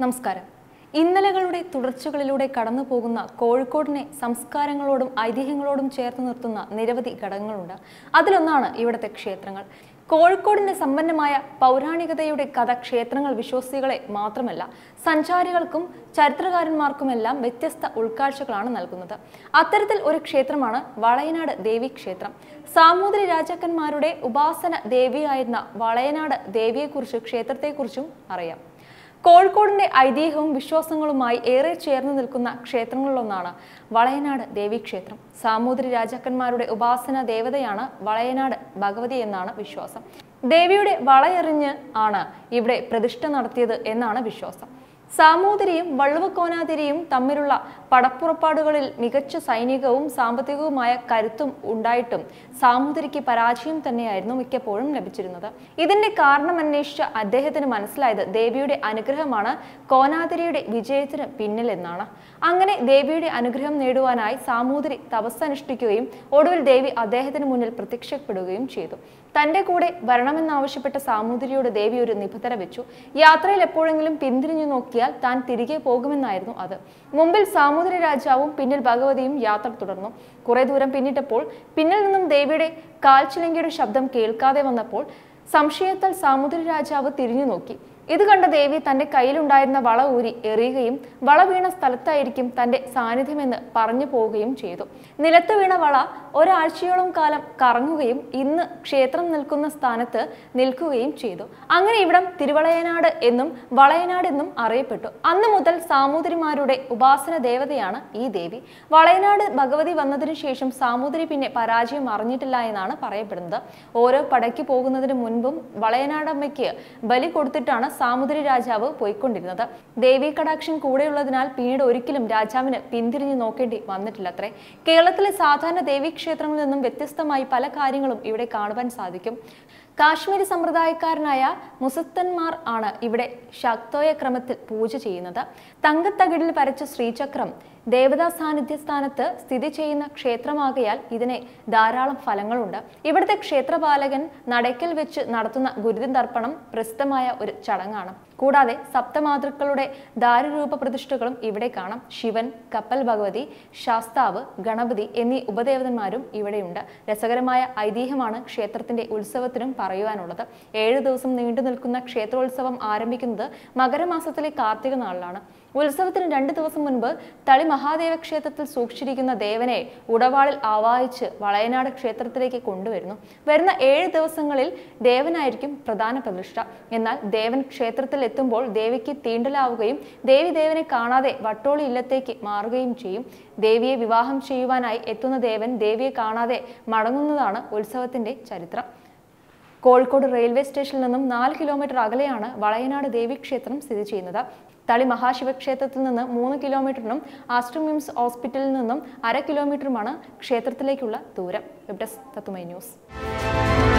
നമസ്കാരം ഇന്നലകളുടെ തുടർച്ചകളിലൂടെ കടന്നു പോകുന്ന കോഴിക്കോടിനെ സംസ്കാരങ്ങളോടും ഐതിഹ്യങ്ങളോടും ചേർത്ത് നിർത്തുന്ന നിരവധി ഘടകങ്ങളുണ്ട് അതിലൊന്നാണ് ഇവിടുത്തെ ക്ഷേത്രങ്ങൾ കോഴിക്കോടിന്റെ സമ്പന്നമായ പൗരാണികതയുടെ കഥ ക്ഷേത്രങ്ങൾ വിശ്വാസികളെ മാത്രമല്ല സഞ്ചാരികൾക്കും ചരിത്രകാരന്മാർക്കുമെല്ലാം വ്യത്യസ്ത ഉൾക്കാഴ്ചകളാണ് നൽകുന്നത് അത്തരത്തിൽ ഒരു ക്ഷേത്രമാണ് വളയനാട് ദേവി ക്ഷേത്രം സാമൂതിരി രാജാക്കന്മാരുടെ ഉപാസന ദേവിയായിരുന്ന വളയനാട് ദേവിയെക്കുറിച്ച് ക്ഷേത്രത്തെക്കുറിച്ചും അറിയാം കോഴിക്കോടിന്റെ ഐതിഹ്യവും വിശ്വാസങ്ങളുമായി ഏറെ ചേർന്ന് നിൽക്കുന്ന ക്ഷേത്രങ്ങളിലൊന്നാണ് വളയനാട് ദേവീക്ഷേത്രം സാമൂതിരി രാജാക്കന്മാരുടെ ഉപാസന ദേവതയാണ് വളയനാട് ഭഗവതി എന്നാണ് വിശ്വാസം ദേവിയുടെ വളയെറിഞ്ഞ് ആണ് ഇവിടെ പ്രതിഷ്ഠ നടത്തിയത് എന്നാണ് വിശ്വാസം സാമൂതിരിയും വള്ളുവക്കോനാതിരിയും തമ്മിലുള്ള പടപ്പുറപ്പാടുകളിൽ മികച്ച സൈനികവും സാമ്പത്തികവുമായ കരുത്തും ഉണ്ടായിട്ടും സാമൂതിരിക്ക് പരാജയം തന്നെയായിരുന്നു മിക്കപ്പോഴും ലഭിച്ചിരുന്നത് ഇതിന്റെ കാരണം അന്വേഷിച്ച അദ്ദേഹത്തിന് മനസ്സിലായത് ദേവിയുടെ അനുഗ്രഹമാണ് കോനാതിരിയുടെ വിജയത്തിന് പിന്നിലെന്നാണ് അങ്ങനെ ദേവിയുടെ അനുഗ്രഹം നേടുവാനായി സാമൂതിരി തപസ്സനുഷ്ഠിക്കുകയും ഒടുവിൽ ദേവി അദ്ദേഹത്തിന് മുന്നിൽ പ്രത്യക്ഷപ്പെടുകയും ചെയ്തു തന്റെ കൂടെ വരണമെന്നാവശ്യപ്പെട്ട സാമൂതിരിയോട് ദേവി ഒരു നിബന്ധന വെച്ചു യാത്രയിൽ എപ്പോഴെങ്കിലും പിന്തിരിഞ്ഞു നോക്കിയാൽ താൻ തിരികെ പോകുമെന്നായിരുന്നു അത് മുമ്പിൽ സാമൂതിരി രാജാവും പിന്നിൽ ഭഗവതിയും യാത്ര തുടർന്നു കുറെ ദൂരം പിന്നിട്ടപ്പോൾ പിന്നിൽ നിന്നും ദേവിയുടെ കാൽച്ചിലങ്കിയുടെ ശബ്ദം കേൾക്കാതെ വന്നപ്പോൾ സംശയത്താൽ സാമൂതിരി രാജാവ് തിരിഞ്ഞു നോക്കി ഇത് കണ്ട ദേവി തന്റെ കയ്യിലുണ്ടായിരുന്ന വള ഊരി എറിയുകയും വള വീണ സ്ഥലത്തായിരിക്കും തന്റെ സാന്നിധ്യമെന്ന് പറഞ്ഞു പോവുകയും ചെയ്തു നിലത്ത് വീണ വള ഒരാഴ്ചയോളം കാലം കറങ്ങുകയും ഇന്ന് ക്ഷേത്രം നിൽക്കുന്ന സ്ഥാനത്ത് നിൽക്കുകയും ചെയ്തു അങ്ങനെ ഇവിടം തിരുവളയനാട് എന്നും വളയനാട് എന്നും അറിയപ്പെട്ടു അന്നു മുതൽ സാമൂതിരിമാരുടെ ഉപാസന ദേവതയാണ് ഈ ദേവി വളയനാട് ഭഗവതി വന്നതിനു ശേഷം സാമൂതിരി പിന്നെ പരാജയം അറിഞ്ഞിട്ടില്ല എന്നാണ് പറയപ്പെടുന്നത് ഓരോ പടയ്ക്ക് പോകുന്നതിന് മുൻപും വളയനാടമ്മയ്ക്ക് ബലി കൊടുത്തിട്ടാണ് സാമൂതിരി രാജാവ് പോയിക്കൊണ്ടിരുന്നത് ദേവി കടാക്ഷൻ കൂടെയുള്ളതിനാൽ പിന്നീട് ഒരിക്കലും രാജാവിന് പിന്തിരിഞ്ഞു നോക്കേണ്ടി വന്നിട്ടില്ലത്രേ കേരളത്തിലെ സാധാരണ ദേവീ ക്ഷേത്രങ്ങളിൽ നിന്നും വ്യത്യസ്തമായി പല കാര്യങ്ങളും ഇവിടെ കാണുവാൻ സാധിക്കും കാശ്മീരി സമ്പ്രദായക്കാരനായ മുസത്തന്മാർ ആണ് ഇവിടെ ശക്തോയ ക്രമത്തിൽ പൂജ ചെയ്യുന്നത് തങ്കത്തകിടിൽ വരച്ച ശ്രീചക്രം ദേവതാ സാന്നിധ്യ സ്ഥാനത്ത് സ്ഥിതി ചെയ്യുന്ന ക്ഷേത്രമാകയാൽ ഇതിനെ ധാരാളം ഫലങ്ങളുണ്ട് ഇവിടുത്തെ ക്ഷേത്രപാലകൻ നടയ്ക്കൽ വെച്ച് നടത്തുന്ന ഗുരുതി തർപ്പണം പ്രസിദ്ധമായ ഒരു ചടങ്ങാണ് കൂടാതെ സപ്തമാതൃക്കളുടെ ദാരുരൂപ പ്രതിഷ്ഠകളും ഇവിടെ കാണാം ശിവൻ കപ്പൽ ഭഗവതി ശാസ്താവ് ഗണപതി എന്നീ ഉപദേവതന്മാരും ഇവിടെയുണ്ട് രസകരമായ ഐതിഹ്യമാണ് ക്ഷേത്രത്തിന്റെ ഉത്സവത്തിനും പറയുവാനുള്ളത് ഏഴ് ദിവസം നീണ്ടു നിൽക്കുന്ന ക്ഷേത്രോത്സവം ആരംഭിക്കുന്നത് മകരമാസത്തിലെ കാർത്തിക നാളിലാണ് ഉത്സവത്തിന് രണ്ട് ദിവസം മുൻപ് തളി മഹാദേവ ക്ഷേത്രത്തിൽ സൂക്ഷിച്ചിരിക്കുന്ന ദേവനെ ഉടവാളിൽ ആവാഹിച്ച് വളയനാട് ക്ഷേത്രത്തിലേക്ക് കൊണ്ടുവരുന്നു വരുന്ന ഏഴ് ദിവസങ്ങളിൽ ദേവനായിരിക്കും പ്രധാന പ്രതിഷ്ഠ എന്നാൽ ദേവൻ ക്ഷേത്രത്തിൽ എത്തുമ്പോൾ ദേവിക്ക് തീണ്ടലാവുകയും ദേവി ദേവനെ കാണാതെ വട്ടോളി ഇല്ലത്തേക്ക് മാറുകയും ചെയ്യും ദേവിയെ വിവാഹം ചെയ്യുവാനായി എത്തുന്ന ദേവൻ ദേവിയെ കാണാതെ മടങ്ങുന്നതാണ് ഉത്സവത്തിന്റെ ചരിത്രം കോഴിക്കോട് റെയിൽവേ സ്റ്റേഷനിൽ നിന്നും നാല് കിലോമീറ്റർ അകലെയാണ് വളയനാട് ദേവീക്ഷേത്രം സ്ഥിതി ചെയ്യുന്നത് തളി മഹാശിവക്ഷേത്രത്തിൽ നിന്ന് മൂന്ന് കിലോമീറ്ററിനും ആസ്റ്റർ മിംസ് ഹോസ്പിറ്റലിൽ നിന്നും അര കിലോമീറ്ററുമാണ് ക്ഷേത്രത്തിലേക്കുള്ള ദൂരം വെബ് ഡെസ്ക് തത്തുമൈ ന്യൂസ്